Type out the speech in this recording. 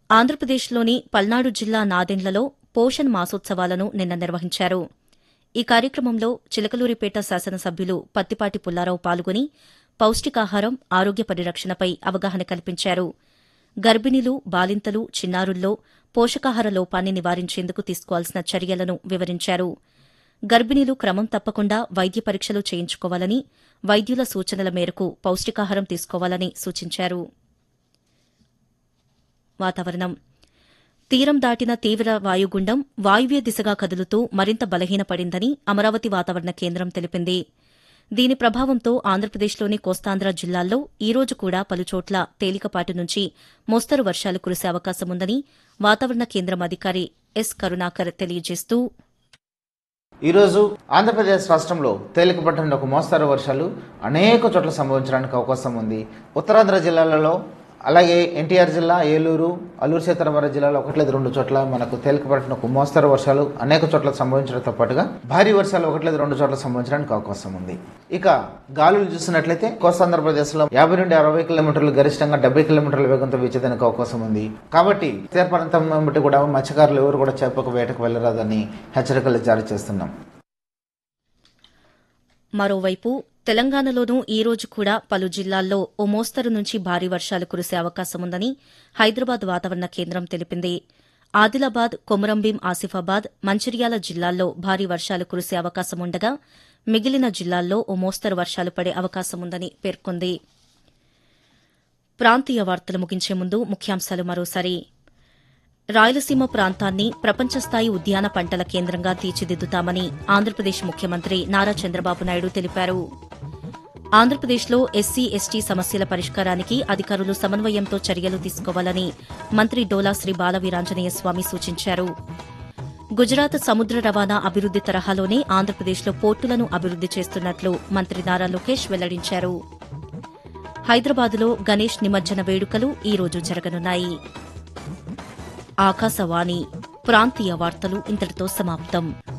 ఆంధ్రప్రదేశ్లోని పల్నాడు జిల్లా నాదెండ్లలో పోషణ్ మాసోత్సవాలను నిన్న నిర్వహించారు ఈ కార్యక్రమంలో చిలకలూరిపేట శాసనసభ్యులు పత్తిపాటి పుల్లారావు పాల్గొని పౌష్టికాహారం ఆరోగ్య పరిరక్షణపై అవగాహన కల్పించారు గర్భిణీలు బాలింతలు చిన్నారుల్లో పోషకాహార లోపాన్ని నివారించేందుకు తీసుకోవాల్సిన చర్యలను వివరించారు గర్భిణీలు క్రమం తప్పకుండా వైద్య పరీక్షలు చేయించుకోవాలని వైద్యుల సూచనల మేరకు పౌష్టికాహారం తీసుకోవాలని సూచించారు వాతావరణం తీరం దాటిన తీవ్ర వాయుగుండం వాయువ్య దిశగా కదులుతూ మరింత బలహీనపడిందని అమరావతి వాతావరణ కేంద్రం తెలిపింది దీని ప్రభావంతో ఆంధ్రప్రదేశ్లోని కోస్తాంధ్ర జిల్లాల్లో ఈ రోజు కూడా పలుచోట్ల తేలికపాటి నుంచి మోస్తరు వర్షాలు కురిసే అవకాశముందని వాతావరణ కేంద్రం అధికారి ఎస్ కరుణాకర్ తెలియజేస్తూ ఈరోజు ఆంధ్రప్రదేశ్ రాష్ట్రంలో తేలికపాటి నుండి ఒక మోస్తారు వర్షాలు అనేక చోట్ల సంభవించడానికి అవకాశం ఉంది ఉత్తరాంధ్ర జిల్లాలలో అలాగే ఎన్టీఆర్ జిల్లా ఏలూరు అల్లూరు సీతారామరాజు జిల్లాలో ఒకటి లేదు రెండు చోట్ల మనకు తేలికపాటిన ఒక మోస్తరు వర్షాలు అనేక చోట్ల సంభవించడంతో పాటుగా భారీ వర్షాలు ఒకటి లేదు రెండు చోట్ల సంభవించడానికి అవకాశం ఉంది ఇక గాలులు చూసినట్లయితే కోస్తాంధ్రప్రదేశ్లో యాభై నుండి అరవై కిలోమీటర్లు గరిష్టంగా డెబ్బై కిలోమీటర్ల వేగంతో వీచేదానికి అవకాశం ఉంది కాబట్టి తీర ప్రాంతం బట్టి కూడా మత్స్యకారులు ఎవరు కూడా చేపకు వేటకు వెళ్ళరాదని హెచ్చరికలు జారీ చేస్తున్నాం మరోవైపు తెలంగాణలోనూ ఈ రోజు కూడా పలు జిల్లాల్లో ఓ మోస్తరు నుంచి భారీ వర్షాలు కురిసే అవకాశముందని హైదరాబాద్ వాతావరణ కేంద్రం తెలిపింది ఆదిలాబాద్ కొమరంభీం ఆసిఫాబాద్ మంచిర్యాల జిల్లాల్లో భారీ వర్షాలు కురిసే అవకాశముండగా మిగిలిన జిల్లాల్లో ఓ మోస్తరు వర్షాలు పడే అవకాశముందని పేర్కొంది ప్రాంతీయ వార్తలు ముగించే ముందు ముఖ్యాంశాలు మరోసారి రాయలసీమ ప్రాంతాన్ని ప్రపంచస్థాయి ఉద్యాన పంటల కేంద్రంగా తీర్చిదిద్దుతామని ఆంధ్రప్రదేశ్ ముఖ్యమంత్రి నారా చంద్రబాబు నాయుడు తెలిపారు ఆంధ్రప్రదేశ్లో ఎస్సీ ఎస్టీ సమస్యల పరిష్కారానికి అధికారులు సమన్వయంతో చర్యలు తీసుకోవాలని మంత్రి డోలా శ్రీ బాలవీరాంజనేయ స్వామి సూచించారు గుజరాత్ సముద్ర రవాణా అభివృద్ది తరహాలోనే ఆంధ్రప్రదేశ్లో పోర్టులను అభివృద్ది చేస్తున్నట్లు మంత్రి నారా లోకేష్ వెల్లడించారు హైదరాబాదులో గణేష్ నిమజ్జన వేడుకలు ఈ రోజు జరగనున్నాయి ఆకాశవాణి ప్రాంతీయ వార్తలు ఇంతటితో సమాప్తం